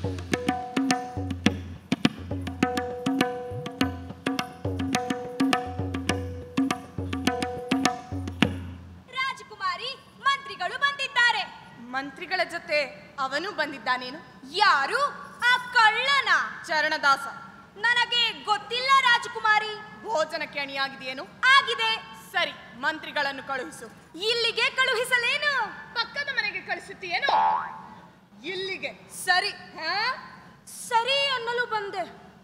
ರಾಜಕುಮಾರಿ ಮಂತ್ರಿಗಳು ಬಂದಿದ್ದಾರೆ ಮಂತ್ರಿಗಳ ಜೊತೆ ಅವನು ಬಂದಿದ್ದಾನೇನು ಯಾರು ಆ ಕಳ್ಳನ ಚರಣದಾಸ ನನಗೆ ಗೊತ್ತಿಲ್ಲ ರಾಜಕುಮಾರಿ ಭೋಜನಕ್ಕೆ ಅಣಿಯಾಗಿದೆಯೇನು ಆಗಿದೆ ಸರಿ ಮಂತ್ರಿಗಳನ್ನು ಕಳುಹಿಸು ಇಲ್ಲಿಗೆ ಕಳುಹಿಸಲೇನು ಪಕ್ಕದ ಮನೆಗೆ ಕಳಿಸುತ್ತೀಯೇನು ಇಲ್ಲಿಗೆ ಸರಿ ಹಾ? ಸರಿ ಅನ್ನಲು ಬಂದೆ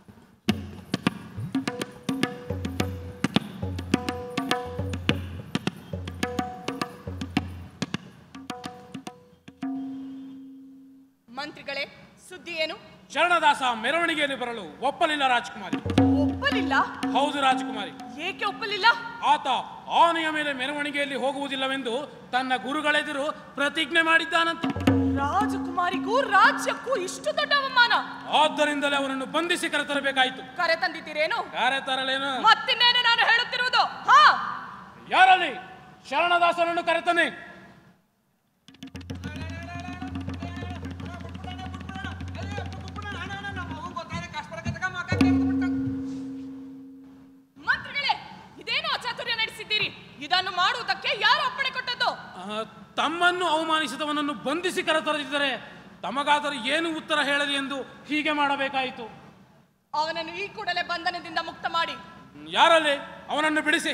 ಮಂತ್ರಿಗಳೇ ಸುದ್ದಿ ಏನು ಶರಣದಾಸ ಮೆರವಣಿಗೆಯಲ್ಲಿ ಬರಲು ಒಪ್ಪಲಿಲ್ಲ ರಾಜಕುಮಾರಿ ಒಪ್ಪಲಿಲ್ಲ ಹೌದು ರಾಜಕುಮಾರಿ ಏಕೆ ಒಪ್ಪಲಿಲ್ಲ ಆತ ಆನೆಯ ಮೇಲೆ ಮೆರವಣಿಗೆಯಲ್ಲಿ ಹೋಗುವುದಿಲ್ಲವೆಂದು ತನ್ನ ಗುರುಗಳೆದುರು ಪ್ರತಿಜ್ಞೆ ಮಾಡಿದ್ದಾನಂತೆ ರಾಜಕುಮಾರಿಗೂ ರಾಜ್ಯಕ್ಕೂ ಇಷ್ಟು ದೊಡ್ಡ ಅವಮಾನ ಆದ್ದರಿಂದಲೇ ಅವನನ್ನು ಬಂಧಿಸಿ ಕರೆತರಬೇಕಾಯಿತು ಕರೆ ತಂದಿದ್ದೀರೇನು ಯಾರೇ ತರಲೇನು ಮತ್ತಿನ್ನೇನು ನಾನು ಹೇಳುತ್ತಿರುವುದು ಹಾ ಯಾರಲ್ಲಿ ಶರಣದಾಸನನ್ನು ಕರೆತನೆ ಮಂತ್ರಿಗಳೇ ಇದೇನು ಅಚಾತುರ್ಯ ನಡೆಸಿದ್ದೀರಿ ಇದನ್ನು ಮಾಡುವುದಕ್ಕೆ ಯಾರು ಅಪ್ಪಣೆ ಕೊಟ್ಟದ್ದು ಆ, ತಮ್ಮನ್ನು ಅವಮಾನಿಸಿದವನನ್ನು ಬಂಧಿಸಿ ಕರೆತರದಿದ್ದರೆ ತಮಗಾದರೂ ಏನು ಉತ್ತರ ಹೇಳಲಿ ಎಂದು ಹೀಗೆ ಮಾಡಬೇಕಾಯಿತು ಅವನನ್ನು ಈ ಕೂಡಲೇ ಬಂಧನದಿಂದ ಮುಕ್ತ ಮಾಡಿ ಯಾರಲ್ಲಿ ಅವನನ್ನು ಬಿಡಿಸಿ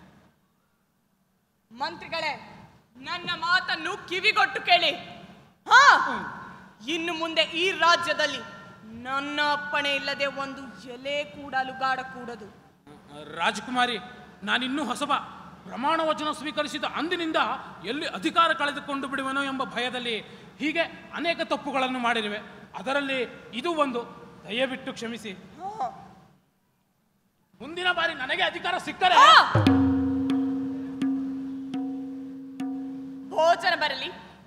ಮಂತ್ರಿಗಳೇ ನನ್ನ ಮಾತನ್ನು ಕಿವಿಗೊಟ್ಟು ಕೇಳಿ ಹಾ ಇನ್ನು ಮುಂದೆ ಈ ರಾಜ್ಯದಲ್ಲಿ ನನ್ನ ಅಪ್ಪಣೆ ಇಲ್ಲದೆ ಒಂದು ಎಲೆ ಕೂಡ ಅಲುಗಾಡಕೂಡದು ರಾಜಕುಮಾರಿ ನಾನಿನ್ನೂ ಹೊಸಬ ಪ್ರಮಾಣ ವಚನ ಸ್ವೀಕರಿಸಿದ ಅಂದಿನಿಂದ ಎಲ್ಲಿ ಅಧಿಕಾರ ಕಳೆದುಕೊಂಡು ಬಿಡುವನೋ ಎಂಬ ಭಯದಲ್ಲಿ ಹೀಗೆ ಅನೇಕ ತಪ್ಪುಗಳನ್ನು ಮಾಡಿರುವೆ ಅದರಲ್ಲಿ ಇದು ಒಂದು ದಯವಿಟ್ಟು ಕ್ಷಮಿಸಿ ಹಾ. ಮುಂದಿನ ಬಾರಿ ನನಗೆ ಅಧಿಕಾರ ಸಿಕ್ಕರೆ ಹಾ. ಭೋಜನ ಬರಲಿ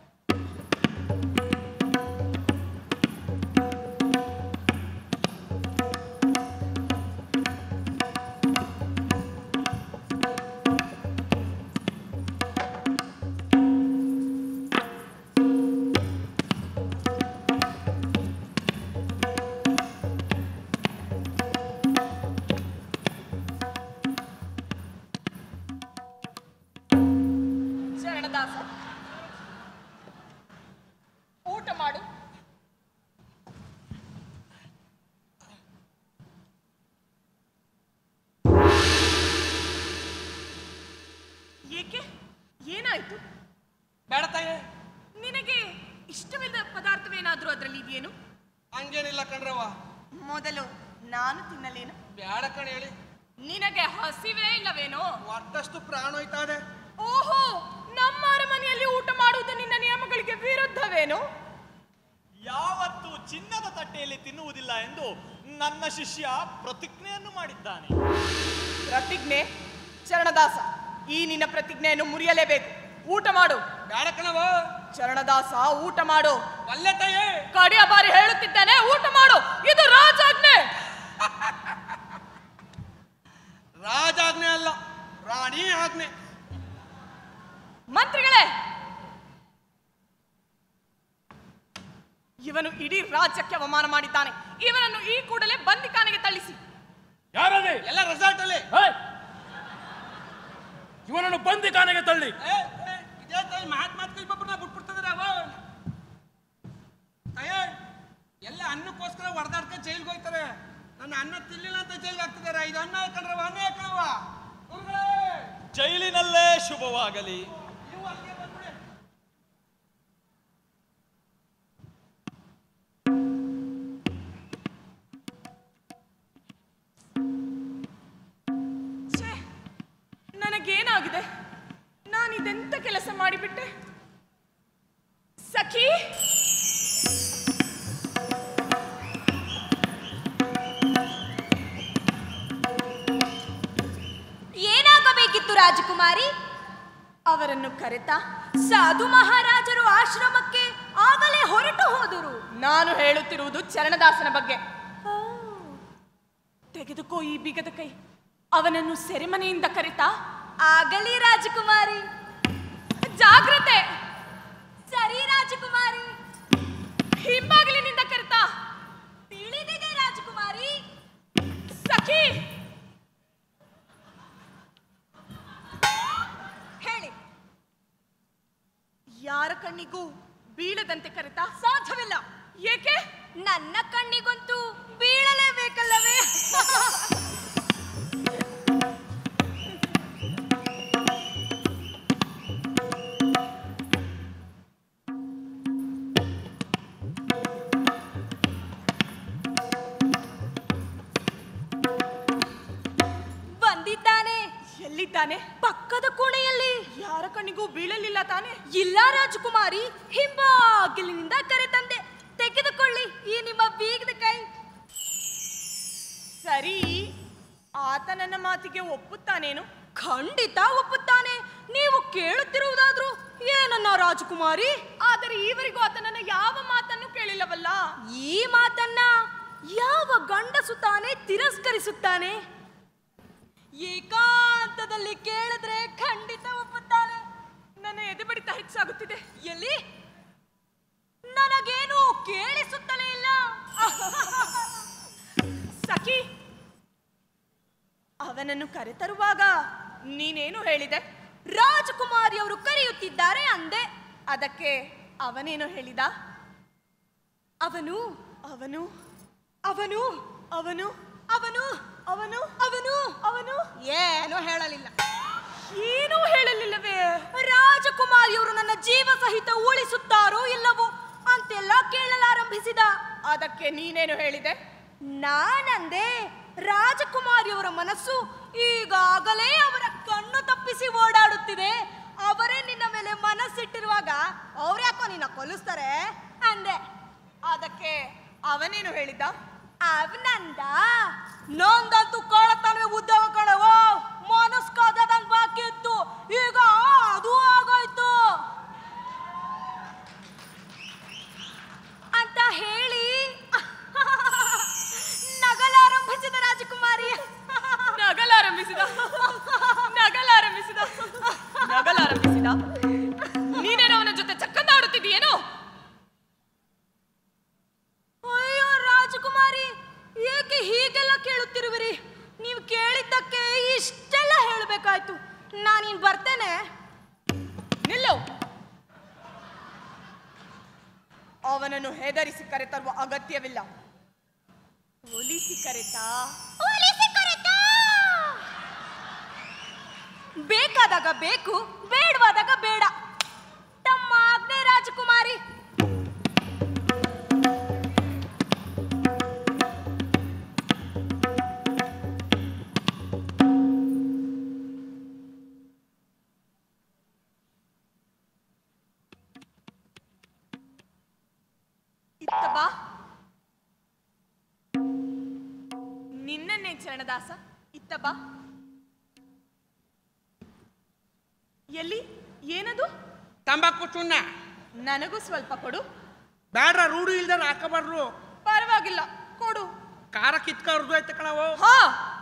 ಶರಣದಾಸ ಊಟ ಮಾಡು ಏಕೆ ಏನಾಯ್ತು ಬೇಡ ತಾಯಿ ನಿನಗೆ ಇಷ್ಟವಿಲ್ಲದ ಪದಾರ್ಥವೇನಾದ್ರೂ ಅದರಲ್ಲಿ ಇದೆಯೇನು ಹಂಗೇನಿಲ್ಲ ಕಣ್ರವ್ವ ಮೊದಲು ನಾನು ತಿನ್ನಲೇನು ಬೇಡ ಕಣ್ ಹೇಳಿ ನಿನಗೆ ಹಸಿವೇ ಇಲ್ಲವೇನೋ ಒಟ್ಟಷ್ಟು ಪ್ರಾಣ ಹೋಯ್ತಾದೆ ಓಹೋ ನಮ್ಮ ಅರಮನೆಯಲ್ಲಿ ಊಟ ಮಾಡುವುದು ನಿನ್ನ ನಿಯಮಗಳಿಗೆ ವಿರುದ್ಧವೇನು ಯಾವತ್ತು ಚಿನ್ನದ ತಟ್ಟೆಯಲ್ಲಿ ತಿನ್ನುವುದಿಲ್ಲ ಎಂದು ನನ್ನ ಶಿಷ್ಯ ಪ್ರತಿಜ್ಞೆಯನ್ನು ಮಾಡಿದ್ದಾನೆ ಪ್ರತಿಜ್ಞೆ ಚರಣದಾಸ ಈ ನಿನ್ನ ಪ್ರತಿಜ್ಞೆಯನ್ನು ಮುರಿಯಲೇಬೇಕು ಊಟ ಮಾಡು ಬೇಡ ಕಣವ ಚರಣದಾಸ ಊಟ ಮಾಡು ಒಲ್ಲೆ ತಾಯಿ ಕಡೆಯ ಬಾರಿ ಹೇಳುತ್ತಿದ್ದೇನೆ ಊಟ ಮಾಡು ಇದು ರಾಜಾಜ್ಞೆ ರಾಜಾಜ್ಞೆ ಅಲ್ಲ ರಾಣಿ ಆಜ್ಞೆ ಮಂತ್ರಿಗಳೇ ಇವನು ಇಡೀ ರಾಜ್ಯಕ್ಕೆ ಅವಮಾನ ಮಾಡಿದ್ದಾನೆ ಇವನನ್ನು ಈ ಕೂಡಲೇ ಬಂದಿಖಾನೆಗೆ ತಳ್ಳಿಸಿ ಯಾರಲ್ಲಿ ಎಲ್ಲ ರೆಸಾರ್ಟ್ ಅಲ್ಲಿ ಹೇಯ್! ಇವನನ್ನು ಬಂದಿಖಾನೆಗೆ ತಳ್ಳಿ ಏ, ಏ, ಇದೇ ತಾಯಿ ಮಾತ್ ಮಾತ್ ಇಬ್ಬೊಬ್ಬರನ್ನ ಬಿಟ್ಬಿಡ್ತದ್ರ ಅವ ತಾಯಿ ಎಲ್ಲ ಅನ್ನಕ್ಕೋಸ್ಕರ ಹೊಡೆದಾಡ್ಕ ಜೈಲ್ಗೆ ಹೋಯ್ತಾರೆ ನನ್ನ ಅನ್ನ ತಿನ್ಲಿಲ್ಲ ಅಂತ ಜೈಲ್ಗೆ ಹಾಕ್ತಿದಾರೆ ಇದು ಅನ್ನ ಹಾಕೊಂಡ್ರವ ಅನ್ನ ಹಾಕಣವ ಜೈಲಿನಲ್ಲೇ ಶುಭವಾಗಲಿ ನೀವು ಅಲ್ಲಿಗೆ ಬಂದ್ಬಿಡಿ ಛೇ ನನಗೇನಾಗಿದೆ ನಾನಿದೆಂತ ಕೆಲಸ ಮಾಡಿಬಿಟ್ಟೆ ಸಖಿ ಏನಾಗಬೇಕಿತ್ತು ರಾಜಕುಮಾರಿ ಅವರನ್ನು ಕರೆತ ಸಾಧು ಮಹಾರಾಜರು ಆಶ್ರಮಕ್ಕೆ ಆಗಲೇ ಹೊರಟು ಹೋದರು ನಾನು ಹೇಳುತ್ತಿರುವುದು ಚರಣದಾಸನ ಬಗ್ಗೆ ತೆಗೆದುಕೋ ಈ ಬೀಗದ ಕೈ ಅವನನ್ನು ಸೆರೆಮನೆಯಿಂದ ಕರೆತ ಆಗಲಿ ರಾಜಕುಮಾರಿ ಜಾಗ್ರತೆ ಸರಿ ರಾಜಕುಮಾರಿ ಹಿಂಬಾಗಿಲಿನಿಂದ ಕರೆತ ಸಖಿ ಹೇಳಿ ಯಾರ ಕಣ್ಣಿಗೂ ಬೀಳದಂತೆ ಕರೆತ ಸಾಧ್ಯವಿಲ್ಲ ಏಕೆ ನನ್ನ ಕಣ್ಣಿಗಂತೂ ಬೀಳಲೇಬೇಕಲ್ಲವೇ ಬಂದಿದ್ದಾನೆ ಎಲ್ಲಿದ್ದಾನೆ ಪಕ್ಕದ ಕೋಣೆಯಲ್ಲಿ ಯಾರ ಕಣ್ಣಿಗೂ ಬೀಳಲಿಲ್ಲ ತಾನೆ ಇಲ್ಲ ರಾಜಕುಮಾರಿ ಹಿಂಬಾಗಿಲಿನಿಂದ ಕರೆತಂದೆ ತೆಗೆದುಕೊಳ್ಳಿ ಈ ನಿಮ್ಮ ಬೀಗದ ಕೈ ಸರಿ ಆತ ನನ್ನ ಮಾತಿಗೆ ಒಪ್ಪುತ್ತಾನೇನು ಖಂಡಿತ ಒಪ್ಪುತ್ತಾನೆ ನೀವು ಕೇಳುತ್ತಿರುವುದಾದ್ರೂ ಏನನ್ನ ರಾಜಕುಮಾರಿ ಆದರೆ ಈವರೆಗೂ ಆತ ನನ್ನ ಯಾವ ಮಾತನ್ನು ಕೇಳಿಲ್ಲವಲ್ಲ ಈ ಮಾತನ್ನ ಯಾವ ಗಂಡಸು ತಾನೇ ತಿರಸ್ಕರಿಸುತ್ತಾನೆ ಏಕಾಂತದಲ್ಲಿ ಕೇಳಿದ್ರೆ ಖಂಡಿತ ಒಪ್ಪುತ್ತಾನೆ ನನ್ನ ಎದೆ ಬಡಿತ ಹೆಚ್ಚಾಗುತ್ತಿದೆ ಎಲ್ಲಿ ನನಗೇನು ಕೇಳಿಸುತ್ತಲೇ ಇಲ್ಲ ಸಖಿ ಅವನನ್ನು ಕರೆತರುವಾಗ ನೀನೇನು ಹೇಳಿದೆ ರಾಜಕುಮಾರಿ ಅವರು ಕರೆಯುತ್ತಿದ್ದಾರೆ ಅಂದೆ ಅದಕ್ಕೆ ಅವನೇನು ಹೇಳಿದ ಅವನು ಅವನು ಅವನು ಅವನು ಅವನು ಅವನು ಅವನು ಅವನು ಏನೂ ಹೇಳಲಿಲ್ಲ ಏನೂ ಹೇಳಲಿಲ್ಲವೇ ರಾಜಕುಮಾರಿಯವರು ನನ್ನ ಜೀವ ಸಹಿತ ಉಳಿಸುತ್ತಾರೋ ಇಲ್ಲವೋ ಅಂತೆಲ್ಲ ಕೇಳಲಾರಂಭಿಸಿದ ಅದಕ್ಕೆ ನೀನೇನು ಹೇಳಿದೆ ನಾನಂದೆ ರಾಜಕುಮಾರಿಯವರ ಮನಸ್ಸು ಈಗಾಗಲೇ ಅವರ ಕಣ್ಣು ತಪ್ಪಿಸಿ ಓಡಾಡುತ್ತಿದೆ ಅವರೇ ನಿನ್ನ ಮೇಲೆ ಮನಸ್ಸಿಟ್ಟಿರುವಾಗ ಅವ್ರ್ಯಾಕೋ ನಿನ್ನ ಕೊಲಿಸ್ತಾರೆ ಅಂದೆ ಅದಕ್ಕೆ ಅವನೇನು ಹೇಳಿದ ಅವನಂದ ನೊಂದಂತೂ ಕಳತನವೇ ಉದ್ಯೋಗ ಕಣವೋ ಮನಸ್ಕಾದದಂಗ್ ಬಾಕಿ ಇತ್ತು ಈಗ ಅದು ಆಗೋಯ್ತು ಅಂತ ಹೇಳಿ ನಗಲಾರಂಭಿಸಿದ ರಾಜಕುಮಾರಿ ನಗಲಾರಂಭಿಸಿದ ನಗಲಾರಂಭಿಸಿದ ನಗಲಾರಂಭಿಸಿದ ನೀನೇನು ಅವನ ಜೊತೆ ಚಕ್ಕಂದಾಡುತ್ತಿದ್ದೀಯೇನೋ ಅಯ್ಯೋ ರಾಜಕುಮಾರಿ ಏಕೆ ಹೀಗೆಲ್ಲ ಕೇಳುತ್ತಿರುವಿರಿ ನೀವು ಕೇಳಿದ್ದಕ್ಕೆ ಇಷ್ಟೆಲ್ಲ ಹೇಳಬೇಕಾಯ್ತು ನಾನಿನ್ ಬರ್ತೇನೆ ನಿಲ್ಲು ಅವನನ್ನು ಹೆದರಿಸಿ ಕರೆತರುವ ಅಗತ್ಯವಿಲ್ಲ ಒಲಿಸಿ ಕರೆತಾ ಬೇಕಾದಾಗ ಬೇಕು ಬೇಡವಾದಾಗ ಬೇಡ ತಮ್ಮ ಆಜ್ಞೆ ರಾಜಕುಮಾರಿ ಇತ್ತ ಬಾ ನಿನ್ನನ್ನೇ ಚರಣದಾಸ ಇತ್ತ ಬಾ ಎಲ್ಲಿ ಏನದು ತಂಬಾಕು ಚೂರ್ಣ ನನಗೂ ಸ್ವಲ್ಪ ಕೊಡು ಬ್ಯಾಡ್ರ ರೂಢಿ ಇಲ್ದಾರ ಹಾಕಬಾರ್ರು ಪರವಾಗಿಲ್ಲ ಕೊಡು ಖಾರ ಕಿತ್ಕ ಹರಿದು ಐತೆ ಕಣವು ಹಾ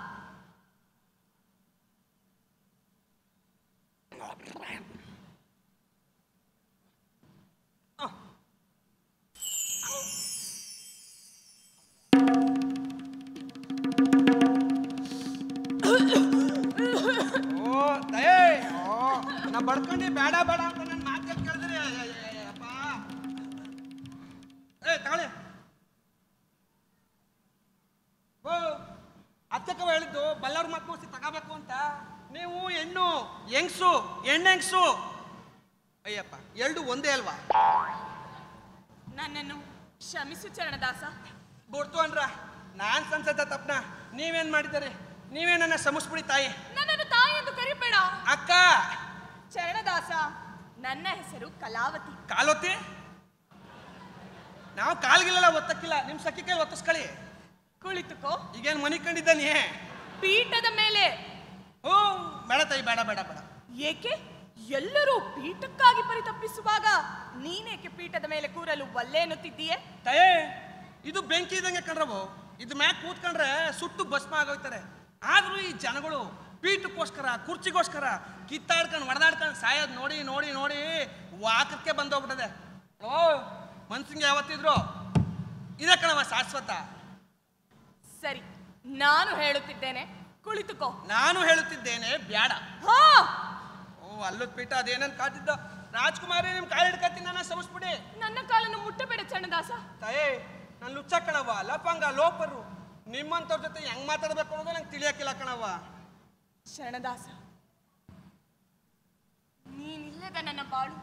ಓ ದಯೇ ಓ ನಾ ಬಡ್ಕೊಂಡು ಬೇಡ ಬೇಡ ಅಂತ ನನ್ನ ಮಾತು ಕೇಳಿದ್ರಿ ಅಪ್ಪ ಏ ತಗೊಳ್ಳಿ ಓ ಅತ್ತಕ್ಕವ ಹೇಳಿದ್ದು ಬಲ್ಲವ್ರ ಮಾತು ಮುಗಿಸಿ ತಗೋಬೇಕು ಅಂತ ನೀವು ಹೆಣ್ಣು ಹೆಂಗ್ಸು ಹೆಣ್ಣೆಂಗ್ಸು ಅಯ್ಯಪ್ಪ ಎರಡು ಒಂದೇ ಅಲ್ವಾ ನನ್ನನ್ನು ಕ್ಷಮಿಸು ಚರಣದಾಸ ಗೊತ್ತು ಅನ್ರ ನಾನ್ ಸಂಸದ ತಪ್ಪನ ನೀವೇನ್ ಮಾಡಿದ್ದೀರಿ ನೀವೇ ನನ್ನ ಸಮಸ್ಬಿಡಿ ತಾಯಿ ನನ್ನನ್ನು ತಾಯಿ ಎಂದು ಕರಿಬೇಡ ಅಕ್ಕ ಚರಣದಾಸ ನನ್ನ ಹೆಸರು ಕಲಾವತಿ ಕಾಲೊತ್ತಿ ನಾವು ಕಾಲ್ಗಿಲ್ಲ ಒತ್ತಕ್ಕಿಲ್ಲ ನಿಮ್ ಸಖಿ ಕೈ ಒತ್ತಿಸ್ಕೊಳ್ಳಿ ಕುಳಿತುಕೋ ಈಗೇನ್ ಮನಿ ಕಂಡಿದ್ದಾನೆ ಪೀಠದ ಮೇಲೆ ಓ ಬೇಡ ತಾಯಿ ಬೇಡ ಬೇಡ ಬೇಡ ಏಕೆ ಎಲ್ಲರೂ ಪೀಠಕ್ಕಾಗಿ ಪರಿತಪ್ಪಿಸುವಾಗ ನೀನೇಕೆ ಪೀಠದ ಮೇಲೆ ಕೂರಲು ಒಲ್ಲೆ ಎನ್ನುತ್ತಿದ್ದೀಯೆ ತಯೇ ಇದು ಬೆಂಕಿ ಇದ್ದಂಗೆ ಕಣ್ರವು ಇದು ಮ್ಯಾಕ್ ಕೂತ್ಕೊಂಡ್ರೆ ಸುಟ್ಟು ಭಸ್ಮ ಆಗೋಯ್ತಾರೆ ಆದ್ರೂ ಈ ಜನಗಳು ಪೀಠಕ್ಕೋಸ್ಕರ ಕುರ್ಚಿಗೋಸ್ಕರ ಕಿತ್ತಾಡ್ಕೊಂಡು ಹೊಡೆದಾಡ್ಕೊಂಡು ಸಾಯೋದು ನೋಡಿ ನೋಡಿ ನೋಡಿ ವಾಕಕ್ಕೆ ಬಂದೋಗ್ಬಿಟ್ಟದೆ ಓ ಮನ್ಸಿಂಗೆ ಯಾವತ್ತಿದ್ರು ಇದೇ ಕಣವ ಶಾಶ್ವತ ಸರಿ ನಾನು ಹೇಳುತ್ತಿದ್ದೇನೆ ಕುಳಿತುಕೋ ನಾನು ಹೇಳುತ್ತಿದ್ದೇನೆ ಬ್ಯಾಡ ಹಾ ಓ ಅಲ್ಲದ್ ಪೀಠ ಅದೇನನ್ ಕಾತಿದ್ದ ರಾಜ್ಕುಮಾರಿ ನಿಮ್ ಕಾಲ್ ಹಿಡ್ಕತ್ತೀನಿ ನನ್ನ ಸಮಸ್ಬಿಡಿ ನನ್ನ ಕಾಲನ್ನು ಮುಟ್ಟಬೇಡ ಚನ್ನದಾಸ ತಾಯೇ ನಾನು ಲುಚ್ಚ ಕಣವ ಲಪಂಗ ಲೋಪರು ನಿಮ್ಮಂತವ್ರ ಜೊತೆ ಹೆಂಗ್ ಮಾತಾಡ್ಬೇಕು ಅನ್ನೋದು ನಂಗೆ ತಿಳಿಯಕ್ಕಿಲ್ಲ ಕಣವ ಶರಣದಾಸ ನೀನಿಲ್ಲದ ನನ್ನ ಬಾಳು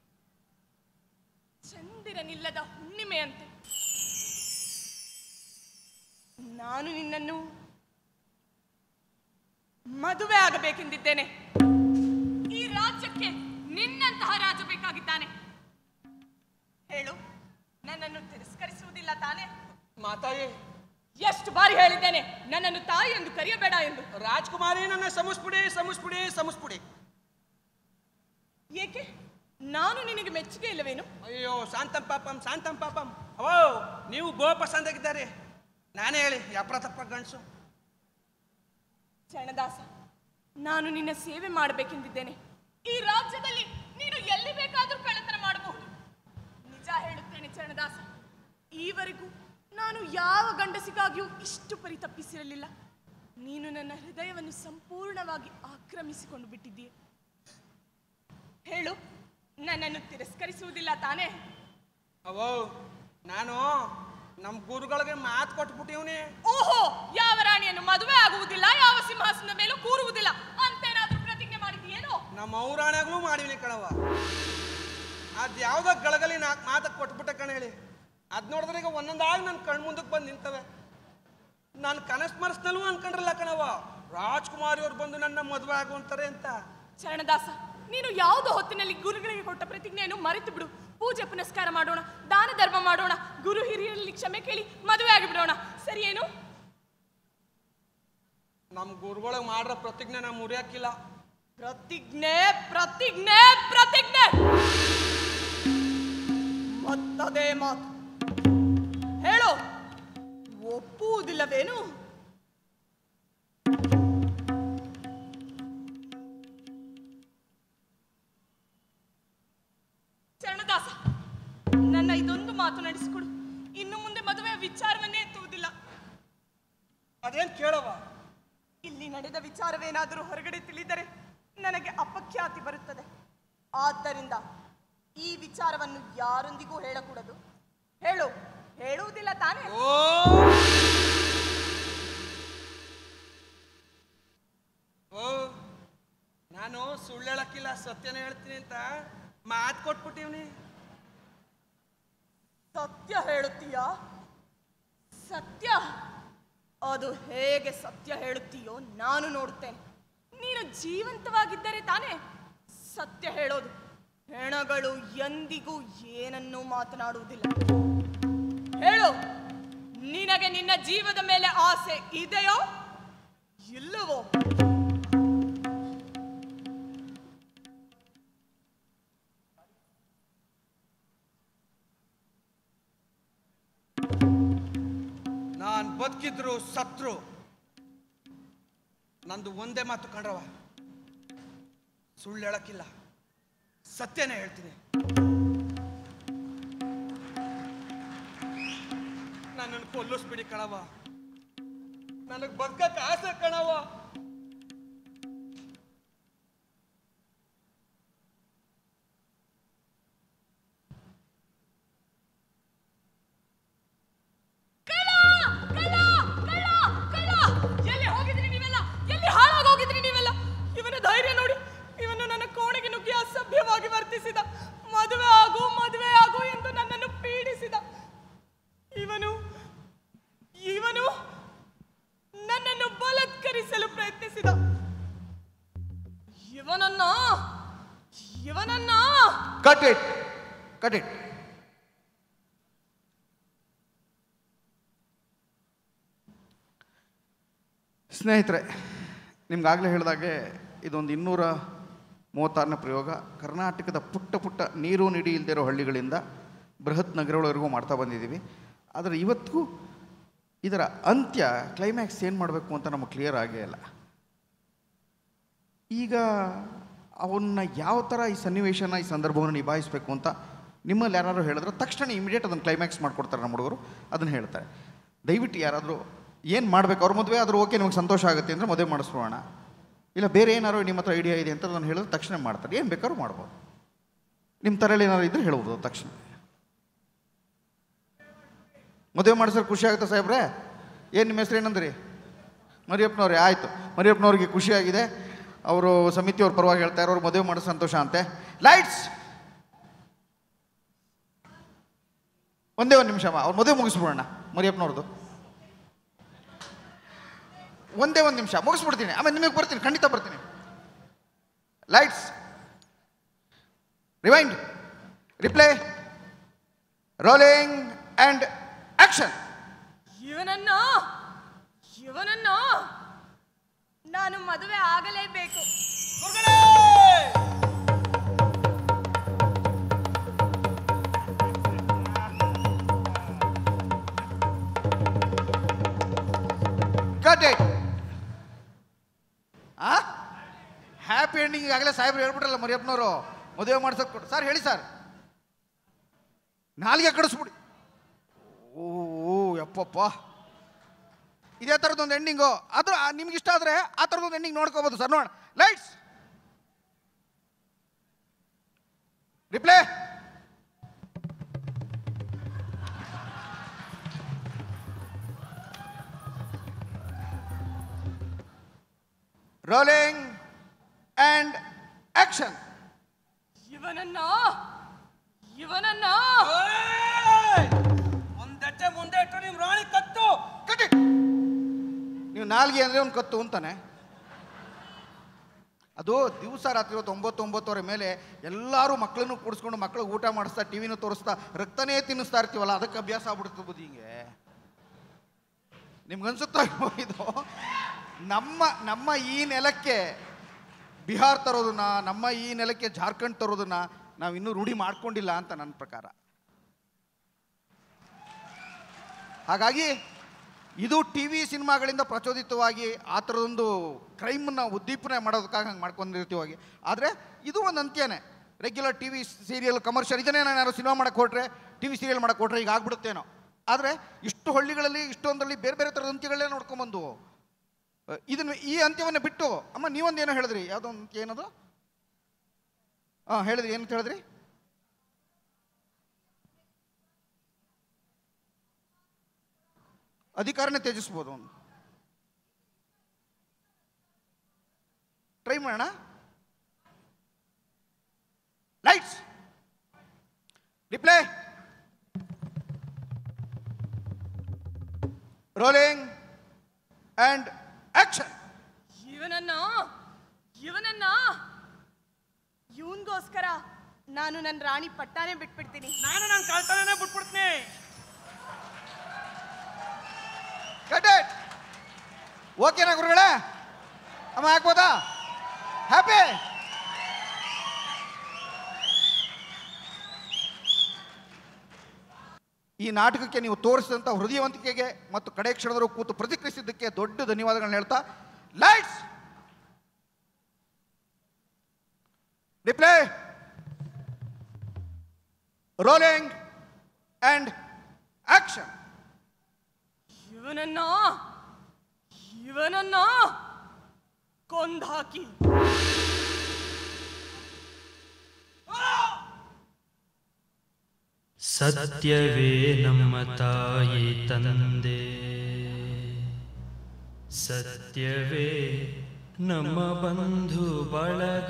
ಚಂದಿರನಿಲ್ಲದ ಹುಣ್ಣಿಮೆಯಂತೆ ನಾನು ನಿನ್ನನ್ನು ಮದುವೆ ಆಗಬೇಕೆಂದಿದ್ದೇನೆ ಈ ರಾಜ್ಯಕ್ಕೆ ನಿನ್ನಂತಹ ರಾಜ ಬೇಕಾಗಿದ್ದಾನೆ ಹೇಳು ನನ್ನನ್ನು ತಿರಸ್ಕರಿಸುವುದಿಲ್ಲ ತಾನೇ ಮಾತಾಯೇ ಎಷ್ಟು ಬಾರಿ ಹೇಳಿದ್ದೇನೆ ನನ್ನನ್ನು ತಾಯಿ ಎಂದು ಕರೆಯಬೇಡ ಎಂದು ರಾಜ್ಕುಮಾರಿ ನನ್ನ ಸಮಸ್ಬಿಡಿ ಸಮಸ್ಬಿಡಿ ಸಮಸ್ಬಿಡಿ ಏಕೆ ನಾನು ನಿನಗೆ ಮೆಚ್ಚುಗೆ ಇಲ್ಲವೇನು ಅಯ್ಯೋ ಶಾಂತಂ ಪಾಪಂ ಶಾಂತಂ ಪಾಪಂ ಅವೋ ನೀವು ಗೋ ಪಸಂದಾಗಿದ್ದಾರೆ ನಾನೇ ಹೇಳಿ ಯಪ್ರ ತಪ್ಪ ಗಂಡಸು ಚರಣದಾಸ ನಾನು ನಿನ್ನ ಸೇವೆ ಮಾಡಬೇಕೆಂದಿದ್ದೇನೆ ಈ ರಾಜ್ಯದಲ್ಲಿ ನೀನು ಎಲ್ಲಿ ಬೇಕಾದರೂ ಕಳ್ಳತನ ಮಾಡಬಹುದು ನಿಜ ಹೇಳುತ್ತೇನೆ ಚರಣದಾಸ ಈವರೆಗೂ ನಾನು ಯಾವ ಗಂಡಸಿಗಾಗಿಯೂ ಇಷ್ಟು ಪರಿತಪ್ಪಿಸಿರಲಿಲ್ಲ ನೀನು ನನ್ನ ಹೃದಯವನ್ನು ಸಂಪೂರ್ಣವಾಗಿ ಆಕ್ರಮಿಸಿಕೊಂಡು ಬಿಟ್ಟಿದ್ದೀಯ ಹೇಳು ನನ್ನನ್ನು ತಿರಸ್ಕರಿಸುವುದಿಲ್ಲ ತಾನೇ ಅವೋ ನಾನು ನಮ್ಮ ಗುರುಗಳಿಗೆ ಮಾತು ಕೊಟ್ಬಿಟ್ಟಿವ್ನಿ ಓಹೋ ಯಾವ ರಾಣಿಯನ್ನು ಮದುವೆ ಆಗುವುದಿಲ್ಲ ಯಾವ ಸಿಂಹಾಸನದ ಮೇಲೂ ಕೂರುವುದಿಲ್ಲ ಅಂತೇನಾದ್ರೂ ಪ್ರತಿಜ್ಞೆ ಮಾಡಿದೆಯೇನೋ ನಮ್ಮ ಔರಾಣಗಳು ಮಾಡಿವ್ನಿ ಕಣವ ಅದ್ ಯಾವ್ದೋ ಗಳಗಲಿ ನಾಲ್ಕು ಮಾತಕ್ಕೆ ಕೊಟ್ಬಿಟ್ಟೆ ಕಣ ಹೇಳಿ ಅದ್ ನೋಡಿದ್ರೆ ಈಗ ಒಂದೊಂದಾಗಿ ನನ್ನ ಕಣ್ ಮುಂದಕ್ಕೆ ಬಂದು ನಿಂತವೆ ನಾನು ಕನಸು ಮನಸ್ನಲ್ಲೂ ಅನ್ಕೊಂಡ್ರಲ್ಲ ಕಣವ ರಾಜ್ಕುಮಾರಿ ಅವ್ರು ಬಂದು ನನ್ನ ಮದುವೆ ಆಗುವಂತಾರೆ ಅಂತ ಚರಣದಾಸ ನೀನು ಯಾವುದೋ ಹೊತ್ತಿನಲ್ಲಿ ಗುರುಗಳಿಗೆ ಕೊಟ್ಟ ಪ್ರತಿಜ್ಞೆಯನ್ನು ಮರೆತು ಬಿಡು ಪೂಜೆ ಪುನಸ್ಕಾರ ಮಾಡೋಣ ದಾನ ಧರ್ಮ ಮಾಡೋಣ ಗುರು ಹಿರಿಯರಲ್ಲಿ ಕ್ಷಮೆ ಕೇಳಿ ಮದುವೆ ಆಗಿಬಿಡೋಣ ಸರಿಯೇನು ನಮ್ಮ ಗುರುಗಳಿಗೆ ಮಾಡ್ರ ಪ್ರತಿಜ್ಞೆ ನಾ ಮುರಿಯಕ್ಕಿಲ್ಲ ಪ್ರತಿಜ್ಞೆ ಪ್ರತಿಜ್ಞೆ ಪ್ರತಿಜ್ಞೆ ಮತ್ತದೇ ಮಾತು ಹೇಳು ಒಪ್ಪುವುದಿಲ್ಲವೇನು ಚರಣದಾಸ ನನ್ನ ಇದೊಂದು ಮಾತು ನಡೆಸಿಕೊಡು ಇನ್ನು ಮುಂದೆ ಮದುವೆಯ ವಿಚಾರವನ್ನೇ ಎತ್ತುವುದಿಲ್ಲ ಅದೇನ್ ಕೇಳವ ಇಲ್ಲಿ ನಡೆದ ವಿಚಾರವೇನಾದರೂ ಹೊರಗಡೆ ತಿಳಿದರೆ ನನಗೆ ಅಪಖ್ಯಾತಿ ಬರುತ್ತದೆ ಆದ್ದರಿಂದ ಈ ವಿಚಾರವನ್ನು ಯಾರೊಂದಿಗೂ ಹೇಳಕೂಡದು ಹೇಳು ಹೇಳುವುದಿಲ್ಲ ತಾನೇ ಓ ಓ ನಾನು ಸುಳ್ಳು ಹೇಳಕ್ಕಿಲ್ಲ ಸತ್ಯನ ಹೇಳ್ತೀನಿ ಅಂತ ಮಾತು ಕೊಟ್ಬಿಟ್ಟಿವ್ನಿ ಸತ್ಯ ಹೇಳುತ್ತೀಯಾ ಸತ್ಯ ಅದು ಹೇಗೆ ಸತ್ಯ ಹೇಳುತ್ತೀಯೋ ನಾನು ನೋಡುತ್ತೇನೆ ನೀನು ಜೀವಂತವಾಗಿದ್ದರೆ ತಾನೇ ಸತ್ಯ ಹೇಳೋದು ಹೆಣಗಳು ಎಂದಿಗೂ ಏನನ್ನೂ ಮಾತನಾಡುವುದಿಲ್ಲ ಹೇಳು ನಿನಗೆ ನಿನ್ನ ಜೀವದ ಮೇಲೆ ಆಸೆ ಇದೆಯೋ ಇಲ್ಲವೋ ನಾನ್ ಬದುಕಿದ್ರು ಸತ್ರು ನಂದು ಒಂದೇ ಮಾತು ಕಂಡ್ರವ ಸುಳ್ಳು ಹೇಳಕ್ಕಿಲ್ಲ ಸತ್ಯನೇ ಹೇಳ್ತೀನಿ ನನ್ನನ್ನು ಕೊಲ್ಲಿಸ್ಬಿಡಿ ಕಣವ ನನಗೆ ಬದುಕಕ್ಕೆ ಆಸೆ ಕಣವ ಕಳ್ಳ! ಕಳ್ಳ! ಕಳ್ಳ! ಕಳ್ಳ! ಎಲ್ಲಿ ಹೋಗಿದ್ರಿ ನೀವೆಲ್ಲ ಎಲ್ಲಿ ಹಾಳಾಗಿ ಹೋಗಿದ್ರಿ ನೀವೆಲ್ಲ ಇವನ ಧೈರ್ಯ ನೋಡಿ ಇವನು ನನ್ನ ಕೋಣೆಗೆ ನುಗ್ಗಿ ಅಸಭ್ಯವಾಗಿ ವರ್ತಿಸಿದ ಮದುವೆ ಆಗು ಮದುವೆ ಆಗು ಎಂದು ನನ್ನನ್ನು ಪೀಡಿಸಿದ ಇವನು ಇವನು ನನ್ನನ್ನು ಬಲತ್ಕರಿಸಲು ಪ್ರಯತ್ನಿಸಿದ ಇವನನ್ನ ಇವನನ್ನ ಕಟ್ ಇಟ್ ಕಟ್ ಇಟ್ ಸ್ನೇಹಿತರೆ ನಿಮ್ಗಾಗಲೇ ಹೇಳಿದಾಗೆ ಇದೊಂದು ಇನ್ನೂರ ಮೂವತ್ತಾರನೇ ಪ್ರಯೋಗ ಕರ್ನಾಟಕದ ಪುಟ್ಟ ಪುಟ್ಟ ನೀರು ನಿಡಿ ಇಲ್ದಿರೋ ಹಳ್ಳಿಗಳಿಂದ ಬೃಹತ್ ನಗರಗಳವರೆಗೂ ಮಾಡ್ತಾ ಬಂದಿದ್ದೀವಿ ಆದರೆ ಇವತ್ತಿಗೂ ಇದರ ಅಂತ್ಯ ಕ್ಲೈಮ್ಯಾಕ್ಸ್ ಏನು ಮಾಡಬೇಕು ಅಂತ ನಮಗೆ ಕ್ಲಿಯರ್ ಆಗೇ ಇಲ್ಲ ಈಗ ಅವನ್ನ ಯಾವ ಥರ ಈ ಸನ್ನಿವೇಶನ ಈ ಸಂದರ್ಭವನ್ನು ನಿಭಾಯಿಸಬೇಕು ಅಂತ ನಿಮ್ಮಲ್ಲಿ ಯಾರಾದರೂ ಹೇಳಿದ್ರೆ ತಕ್ಷಣ ಇಮಿಡಿಯೇಟ್ ಅದನ್ನು ಕ್ಲೈಮ್ಯಾಕ್ಸ್ ಮಾಡ್ಕೊಡ್ತಾರೆ ನಮ್ಮ ಹುಡುಗರು ಅದನ್ನು ಹೇಳ್ತಾರೆ ದಯವಿಟ್ಟು ಯಾರಾದರೂ ಏನು ಮಾಡ್ಬೇಕು ಅವ್ರ ಮದುವೆ ಆದರೂ ಓಕೆ ನಿಮಗೆ ಸಂತೋಷ ಆಗುತ್ತೆ ಅಂದರೆ ಮದುವೆ ಮಾಡಿಸ್ಬಿಡೋಣ ಇಲ್ಲ ಬೇರೆ ಏನಾದ್ರು ನಿಮ್ಮ ಹತ್ರ ಐಡಿಯಾ ಇದೆ ಅಂತ ನಾನು ಹೇಳಿದ್ರೆ ತಕ್ಷಣ ಮಾಡ್ತಾರೆ ಏನು ಬೇಕಾದ್ರೂ ಮಾಡ್ಬೋದು ನಿಮ್ಮ ತಲೆಯಲ್ಲಿ ಏನಾದ್ರು ಇದ್ರೆ ಹೇಳ್ಬೋದು ತಕ್ಷಣ ಮದುವೆ ಮಾಡಿಸಿದ್ರೆ ಖುಷಿ ಆಗುತ್ತೆ ಸಾಹೇಬ್ರೆ ಏನು ನಿಮ್ಮ ಹೆಸರು ಏನಂದ್ರಿ ಮರಿಯಪ್ಪನವ್ರೆ ಆಯಿತು ಮರಿಯಪ್ಪನವ್ರಿಗೆ ಖುಷಿಯಾಗಿದೆ ಅವರು ಸಮಿತಿಯವ್ರ ಪರವಾಗಿ ಹೇಳ್ತಾರೆ ಅವ್ರು ಮದುವೆ ಮಾಡೋ ಸಂತೋಷ ಅಂತೆ ಲೈಟ್ಸ್ ಒಂದೇ ಒಂದು ನಿಮಿಷ ಅವ್ರ ಮದುವೆ ಮುಗಿಸ್ಬಿಡೋಣ ಮರಿಯಪ್ಪನವ್ರದ್ದು ಒಂದೇ ಒಂದು ನಿಮಿಷ ಮುಗಿಸ್ಬಿಡ್ತೀನಿ ಆಮೇಲೆ ನಿಮಗೆ ಬರ್ತೀನಿ ಖಂಡಿತ ಬರ್ತೀನಿ lights rewind replay rolling and action ಇವನನ್ನ ಇವನನ್ನ ನಾನು ಮದುವೆ ಆಗಲೇಬೇಕು ಕಟ್ ಇಟ್ ಆ ಹ್ಯಾಪಿ ಎಂಡಿಂಗ್ ಆಗಲೇ ಸಾಹೇಬ್ರು ಹೇಳ್ಬಿಟ್ರಲ್ಲ ಮರಿಯಪ್ಪನವರು ಮದುವೆ ಮಾಡ್ಸಕ್ ಕೊಟ್ಟು ಸರ್ ಹೇಳಿ ಸರ್ ನಾಲ್ಗೆ ಕಡಿಸ್ಬಿಡಿ ಓ ಓ ಯಪ್ಪಪ್ಪ ಇದೇ ಥರದೊಂದು ಎಂಡಿಂಗು ಅದು ನಿಮ್ಗೆ ಇಷ್ಟ ಆದರೆ ಆ ಥರದೊಂದು ಎಂಡಿಂಗ್ ನೋಡ್ಕೋಬೋದು ಸರ್ ನೋಡ lights replay rolling and action ಇವನನ್ನ ಇವನನ್ನ ಒಂದ್ ಹೆಜ್ಜೆ ಮುಂದೆ ಇಟ್ಟು ನಿಮ್ ರಾಣಿ ಕತ್ತು ಕಟ್ ಇಟ್ ನೀವು ನಾಲ್ಗೆ ಅಂದರೆ ಒಂದು ಕತ್ತು ಅಂತಾನೆ ಅದು ದಿವಸ ರಾತ್ರಿ ಹೊತ್ತು ಒಂಬತ್ತು ಒಂಬತ್ತುವರೆ ಮೇಲೆ ಎಲ್ಲರೂ ಮಕ್ಕಳನ್ನು ಕೂಡಿಸ್ಕೊಂಡು ಮಕ್ಕಳಿಗೆ ಊಟ ಮಾಡಿಸ್ತಾ ಟಿವಿನೂ ತೋರಿಸ್ತಾ ರಕ್ತನೇ ತಿನ್ನಿಸ್ತಾ ಇರ್ತೀವಲ್ಲ ಅದಕ್ಕೆ ಅಭ್ಯಾಸ ಆಗ್ಬಿಡುತ್ತೆ ಬುದ್ಧಿ ಹಿಂಗೆ ನಿಮ್ಗೆ ಅನ್ಸುತ್ತಾ ಇಲ್ವೋ ಇದು ನಮ್ಮ ನಮ್ಮ ಈ ನೆಲಕ್ಕೆ ಬಿಹಾರ್ ತರೋದನ್ನ ನಮ್ಮ ಈ ನೆಲಕ್ಕೆ ಜಾರ್ಖಂಡ್ ತರೋದನ್ನ ನಾವು ಇನ್ನೂ ರೂಢಿ ಮಾಡ್ಕೊಂಡಿಲ್ಲ ಅಂತ ನನ್ನ ಪ್ರಕಾರ ಹಾಗಾಗಿ ಇದು ಟಿ ವಿ ಸಿನಿಮಾಗಳಿಂದ ಪ್ರಚೋದಿತವಾಗಿ ಆ ಥರದೊಂದು ಕ್ರೈಮನ್ನ ಉದ್ದೀಪನೆ ಮಾಡೋದಕ್ಕಾಗಿ ಹಂಗೆ ಮಾಡ್ಕೊಂಡಿರ್ತೀವಾಗಿ ಆದರೆ ಇದು ಒಂದು ಅಂತ್ಯನೇ regular T V serial commercial ಇದನ್ನೇ ನಾನು ಯಾರು ಸಿನಿಮಾ ಮಾಡಕ್ಕೆ ಹೊಟ್ರೆ ಟಿ ವಿ ಸೀರಿಯಲ್ ಮಾಡಕ್ಕೆ ಹೊಟ್ರೆ ಈಗ ಆಗ್ಬಿಡುತ್ತೇನೋ ಆದರೆ ಇಷ್ಟು ಹಳ್ಳಿಗಳಲ್ಲಿ ಇಷ್ಟೊಂದರಲ್ಲಿ ಬೇರೆ ಬೇರೆ ಥರದ ಅಂತ್ಯಗಳೇ ನೋಡ್ಕೊಂಬಂದು ಇದನ್ನು ಈ ಅಂತ್ಯವನ್ನು ಬಿಟ್ಟು ಅಮ್ಮ ನೀವೊಂದು ಏನೋ ಹೇಳಿದ್ರಿ ಯಾವುದೋ ಒಂದು ಅಂತ್ಯ ಏನದು ಹಾಂ ಹೇಳಿದ್ರಿ ಏನಂತ ಹೇಳಿದ್ರಿ ಅಧಿಕಾರನೇ ತ್ಯಜಿಸ್ಬೋದು ಅವನು ಟ್ರೈ ಮಾಡೋಣ lights replay rolling and action ಇವನನ್ನ ಇವನನ್ನ ಇವನ್ಗೋಸ್ಕರ ನಾನು ನನ್ನ ರಾಣಿ ಪಟ್ಟಾನೇ ಬಿಟ್ಬಿಡ್ತೀನಿ ನಾನು ನನ್ನ ಕಳ್ತನನೇ ಬಿಟ್ಬಿಡ್ತೀನಿ ಕಟ್ ಇಟ್ ಓಕೆನಾ ಗುರುಗಳೇ ಅಮ್ಮ ಹಾಕ್ಬೋದಾ ಹ್ಯಾಪಿ ಈ ನಾಟಕಕ್ಕೆ ನೀವು ತೋರಿಸಿದಂಥ ಹೃದಯವಂತಿಕೆಗೆ ಮತ್ತು ಕಡೆ ಕ್ಷಣದರು ಕೂತು ಪ್ರತಿಕ್ರಿಯಿಸಿದ್ದಕ್ಕೆ ದೊಡ್ಡ ಧನ್ಯವಾದಗಳನ್ನ ಹೇಳ್ತಾ lights replay rolling and action ಇವನನ್ನ ಇವನನ್ನ ಕೊಂದಾಕಿ ಸತ್ಯವೇ ನಮ್ಮ ತಾಯಿ ತಂದೆ ಸತ್ಯವೇ ನಮ್ಮ ಬಂಧು ಬಳಗ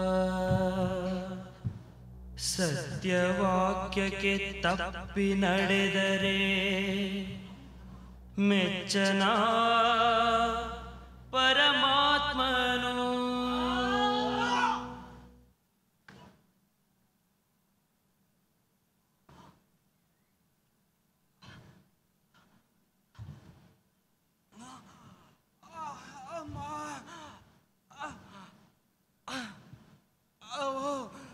ಸತ್ಯವಾಕ್ಯಕ್ಕೆ ತಪ್ಪಿ ನಡೆದರೆ ಮೆಚ್ಚನ ಪರಮಾತ್ಮನು ಅವ್ವ.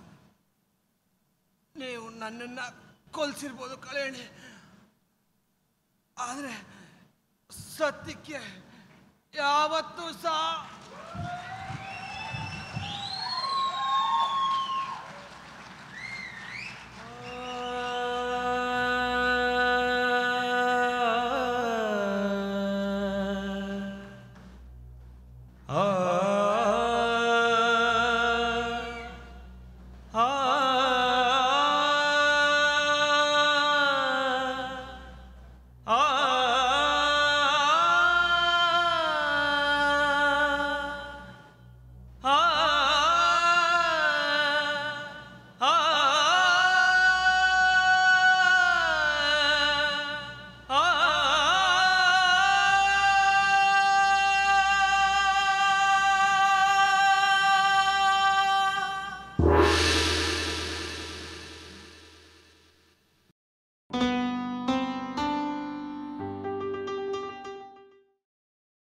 ನೀವು ನನ್ನನ್ನ ಕೊಲ್ಸಿರ್ಬೋದು ಕಳೆಯಣಿ ಆದ್ರೆ ಸತ್ಯಕ್ಕೆ ಯಾವತ್ತೂ ಸಹ